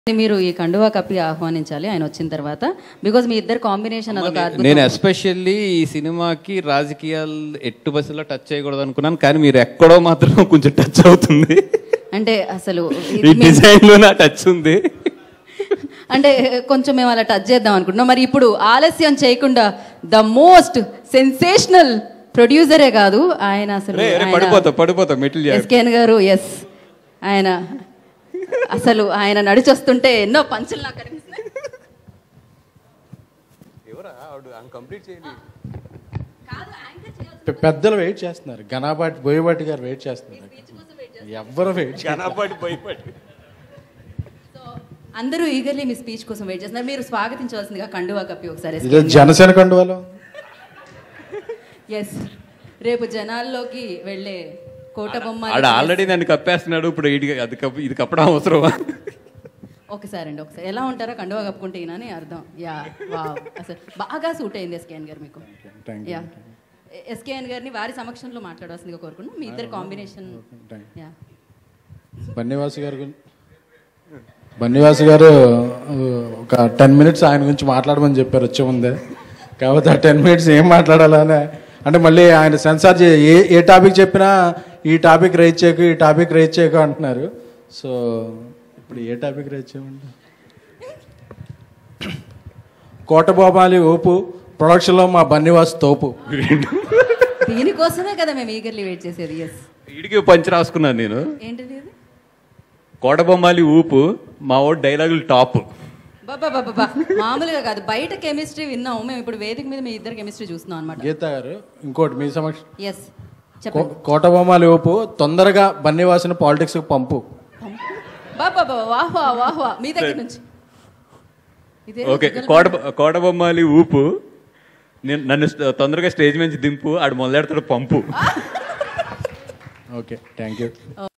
మీరు ఈ కండువా కప్పి ఆహ్వానించాలి ఆయన వచ్చిన తర్వాత బికాజ్ మీ ఇద్దరు కాంబినేషన్ అదొక అద్భుతం. నేను ఎస్పెషల్లీ ఈ సినిమాకి రాజకీయాలు ఎట్టు బస్సులో టచ్ చేయకూడదు అనుకున్నాను కానీ మీరు ఎక్కడో మాత్రం కొంచెం టచ్ అవుతుంది అంటే అసలు ఈ ఇది మేము- డిజైన్ లో నా టచ్ ఉంది అంటే కొంచెం మేము అలా టచ్ చేద్దాం అనుకుంటున్నాం మరి ఇప్పుడు ఆలస్యం చేయకుండా ద మోస్ట్ సెన్సేషనల్ ప్రొడ్యూసరే కాదు ఆయన అసలు రే, రే, ఆయన- పడిపోతా పడిపోతా మెట్లు ఎస్కేన్ గారు ఎస్ ఆయన అసలు ఆయన నడిచొస్తుంటే ఎన్నో పంచులు నాకు కనిపిస్తున్నాయి పె- పెద్దలు వెయిట్ చేస్తున్నారు ఘనాబాటి బోయబాటి గారు వెయిట్ చేస్తున్నారు ఎవ్వరు వెయిట్ అందరూ ఈగర్లీ మీ స్పీచ్ కోసం వెయిట్ చేస్తున్నారు మీరు స్వాగతించవలసిందిగా కండువా కప్పి ఒకసారి ఇదే జనసేన కండువాలో ఎస్ రేపు జనాల్లోకి వెళ్ళే కోట బొమ్మ ఆడ ఆల్రెడీ నన్ను కప్పేస్తున్నాడు ఇప్పుడు ఈడి- అది కప్పు ఇది కప్పడం అవసరమా ఒకసారి అండి ఒకసారి ఎలా ఉంటారో కండువా కప్పుకుంటే ఈయన అని అర్థం యా వావ్ అసలు బాగా సూట్ అయింది ఎస్కేఎన్ గారు మీకు థ్యాంక్ యా ఎస్కేఎన్ గారిని వారి సమక్షంలో మాట్లాడవలసిందిగా కోరుకున్నాం మీ ఇద్దరు కాంబినేషన్ థ్యాంక్ యా బన్నివాస్ గారు గురి- బన్నివాస్ గారు ఆ, ఒక టెన్ మినిట్స్ ఆయన గురించి మాట్లాడమని చెప్పారు వచ్చే ముందే కాబట్టి ఆ టెన్ మినిట్స్ ఏం మాట్లాడాలని అంటే మళ్ళీ ఆయన సెన్సార్ చే ఏ ఏ టాపిక్ చెప్పినా ఈ టాపిక్ రైజ్ చేయకు ఈ టాపిక్ రైజ్ చేయకు అంటున్నారు సో ఇప్పుడు ఏ టాపిక్ రైజ్ చేయమండి కోటబోబాలి ఊపు ప్రొడక్షన్లో మా బన్నివాస్ తోపు దీనికోసమే కదా మేము ఈగర్లీ వెయిట్ చేసేది ఎస్ ఈడికి పంచి రాసుకున్నాను నేను ఏంటిది ఇది కోటబొమ్మాలి ఊపు మా ఓ డైలాగులు టాప్ బాబా బాబా మామూలుగా కాదు బయట కెమిస్ట్రీ విన్నాము మేము ఇప్పుడు వేదిక మీద మీ ఇద్దరు కెమిస్ట్రీ చూస్తున్నాం అనమాట గీత గారు ఇంకోటి మీ సమక్ష ఎస్ చెప్పండి కో- కోటబొమ్మాలి ఊపు తొందరగా బన్నివాసిని పాలిటిక్స్కి పంపు బాబా బాబా వాహ్ వాహ్ వాహ్ వాహ్ మీ దగ్గర నుంచి ఇదే ఓకే కోట కోటబొమ్మాలి ఊపు నేను నన్ను st- తొందరగా స్టేజ్ నుంచి దింపు ఆడు మొదలెడతాడు పంపు ఓకే థ్యాంక్ యూ